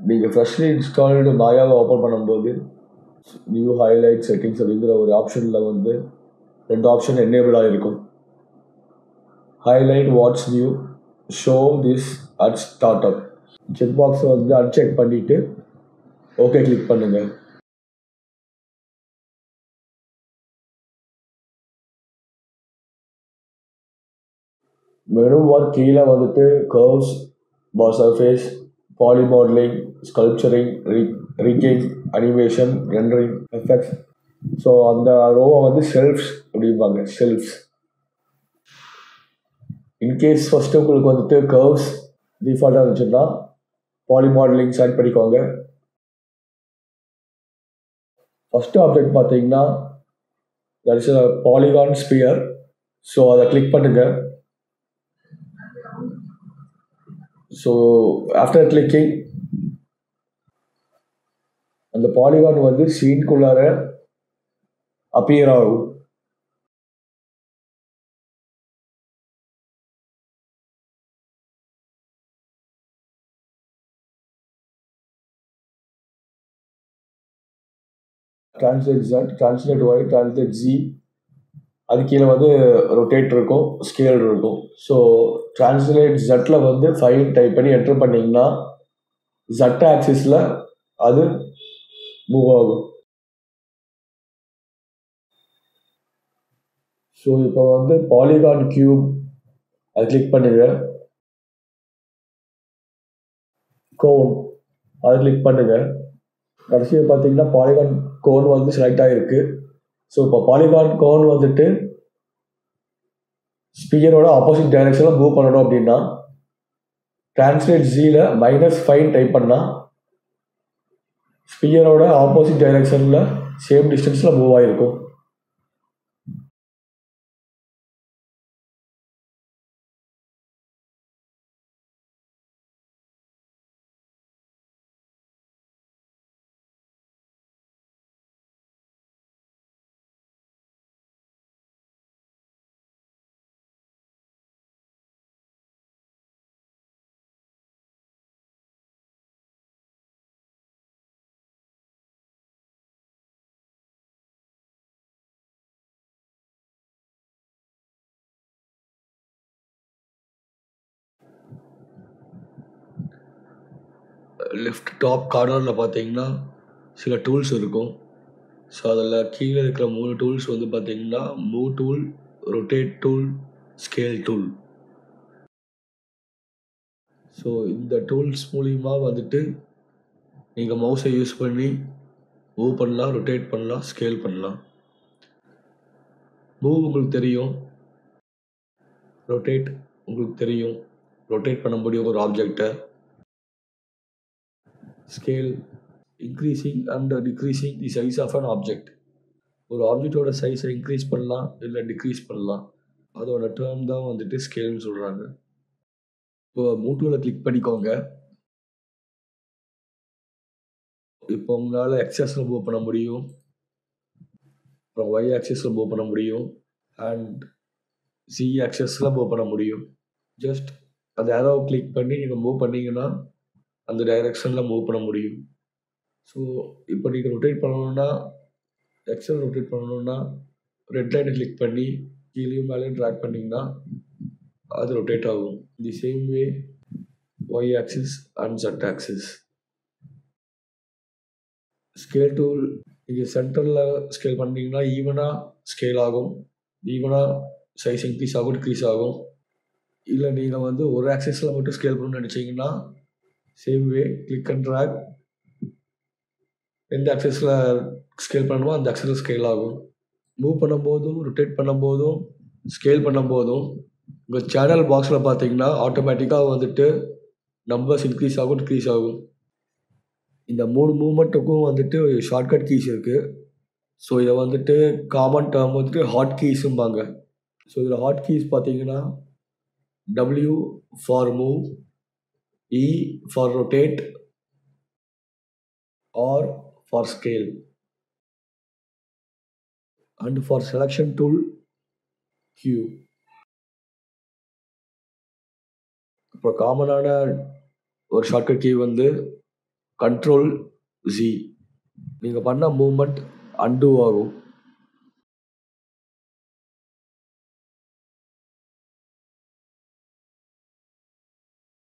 நீங்கள் freshly installed மாயாவை open பண்ணும்போது நியூ ஹைலைட் செட்டிங்ஸ் அப்படிங்கிற ஒரு ஆப்ஷனில் வந்து ரெண்டு ஆப்ஷன் என்னேபிள் ஆகிருக்கும் highlight what's new show this at startup check பாக்ஸை வந்து அன்செக் பண்ணிவிட்டு ஓகே கிளிக் பண்ணுங்கள் மெனு பார் கீழே வந்துட்டு curves bar surface poly modeling sculpting rigging animation rendering effects so அந்த ரோவை வந்து ஷெல்ஃப்ஸ் அப்படிம்பாங்க ஷெல்ஃப்ஸ் இன்கேஸ் ஃபஸ்ட்டு உங்களுக்கு வந்துட்டு கர்வ்ஸ் டிஃபால்ட்டாக இருந்துச்சுன்னா பாலி மாடலிங் செலக்ட் பண்ணிக்கோங்க ஃபஸ்ட்டு ஆப்ஜெக்ட் பார்த்தீங்கன்னா that is polygon sphere so அதை கிளிக் பண்ணுங்கள் ஸோ ஆஃப்டர் கிளிக்கிங் அந்த பாலிகான் வந்து சீன்குள்ளார அப்பியர் ஆகும் translate Z translate Y translate Z அது கீழே வந்து ரொட்டேட் இருக்கும் ஸ்கேல் இருக்கும் ஸோ டிரான்ஸ்லேட் ஜட்டில் வந்து ஃபைல் டைப் பண்ணி என்டர் பண்ணிங்கன்னா ஜட் ஆக்சிஸில் அது மூவ் ஆகும் ஸோ இப்போ வந்து பாலிகான் கியூப் அது கிளிக் பண்ணுங்க கோன் அது கிளிக் பண்ணுங்க கடைசியாக பார்த்தீங்கன்னா பாலிகான் கோன் வந்து செலக்ட் ஆகிருக்கு ஸோ இப்போ பாலிகான் கோன் வந்துட்டு ஸ்பியரோட ஆப்போசிட் டைரக்ஷனில் மூவ் பண்ணணும் அப்படின்னா டிரான்ஸ்லேட் ஜியில் மைனஸ் ஃபைவ் டைப் பண்ணால் ஸ்பியரோட ஆப்போசிட் டைரக்ஷனில் சேம் டிஸ்டன்ஸில் மூவ் ஆகிருக்கும் லெஃப்ட் டாப் கார்னரில் பார்த்தீங்கன்னா சில டூல்ஸ் இருக்கும் ஸோ அதில் கீழே இருக்கிற மூணு டூல்ஸ் வந்து பார்த்தீங்கன்னா move tool rotate tool scale tool so இந்த டூல்ஸ் மூலிமா வந்துட்டு நீங்கள் மவுஸை யூஸ் பண்ணி மூவ் பண்ணலாம் ரொட்டேட் பண்ணலாம் ஸ்கேல் பண்ணலாம் மூவ் உங்களுக்கு தெரியும் ரொட்டேட் உங்களுக்கு தெரியும் ரொட்டேட் பண்ண முடியும் ஒரு ஆப்ஜெக்டை scale increasing and decreasing the size of an object ஒரு ஆப்ஜெக்டோட சைஸை இன்க்ரீஸ் பண்ணலாம் இல்லை டிக்ரீஸ் பண்ணலாம் அதோட டேர்ம் தான் வந்துட்டு ஸ்கேல்னு சொல்கிறாங்க இப்போ மூட்டூவில் கிளிக் பண்ணிக்கோங்க இப்போ உங்களால் எக்ஸஸில் மூவ் பண்ண முடியும் அப்புறம் ஒய் ஆக்சஸில் மூவ் பண்ண முடியும் அண்ட் சி ஆக்சஸில் மூவ் பண்ண முடியும் ஜஸ்ட் அந்த ஏரோ கிளிக் பண்ணி நீங்கள் மூவ் பண்ணீங்கன்னா அந்த டைரெக்ஷனில் மூவ் பண்ண முடியும் ஸோ இப்போ நீங்கள் ரொட்டேட் பண்ணணுன்னா எக்ஸல் ரொட்டேட் பண்ணணுன்னா ரெட் லைனை கிளிக் பண்ணி கீழேயும் மேலேயும் ட்ராக் பண்ணிங்கன்னா அது ரொட்டேட் ஆகும் the same way Y axis and Z axis scale tool நீங்கள் சென்டரில் ஸ்கேல் பண்ணிங்கன்னா ஈவனாக ஸ்கேல் ஆகும் ஈவனாக சைஸ் இன்க்ரீஸ் ஆகும் டிக்ரீஸ் ஆகும் இல்லை நீங்கள் வந்து ஒரு ஆக்சிஸில் மட்டும் ஸ்கேல் பண்ணணும்னு நினச்சிங்கன்னா same way click and drag எந்த ஆக்சஸில் ஸ்கேல் பண்ணணுமோ அந்த ஆக்சஸில் ஸ்கேல் ஆகும் மூவ் பண்ணும்போதும் ரொட்டேட் பண்ணும்போதும் ஸ்கேல் பண்ணும்போதும் உங்கள் சேனல் பாக்ஸில் பார்த்தீங்கன்னா ஆட்டோமேட்டிக்காக வந்துட்டு நம்பர்ஸ் இன்க்ரீஸ் ஆகும் டிக்ரீஸ் ஆகும் இந்த மூணு மூமெண்ட்டுக்கும் வந்துட்டு ஷார்ட்கட் கீஸ் இருக்குது ஸோ இதை வந்துட்டு காமன் டேர்ம் வந்துட்டு ஹாட் கீஸும்பாங்க ஸோ இதில் ஹாட் கீஸ் பார்த்தீங்கன்னா W for move E for rotate or for scale and for selection tool Q இப்போ காமனான ஒரு ஷார்ட்கட் கீ வந்து கண்ட்ரோல் ஜி நீங்கள் பண்ண மூவ்மெண்ட் அன்டூ ஆகும்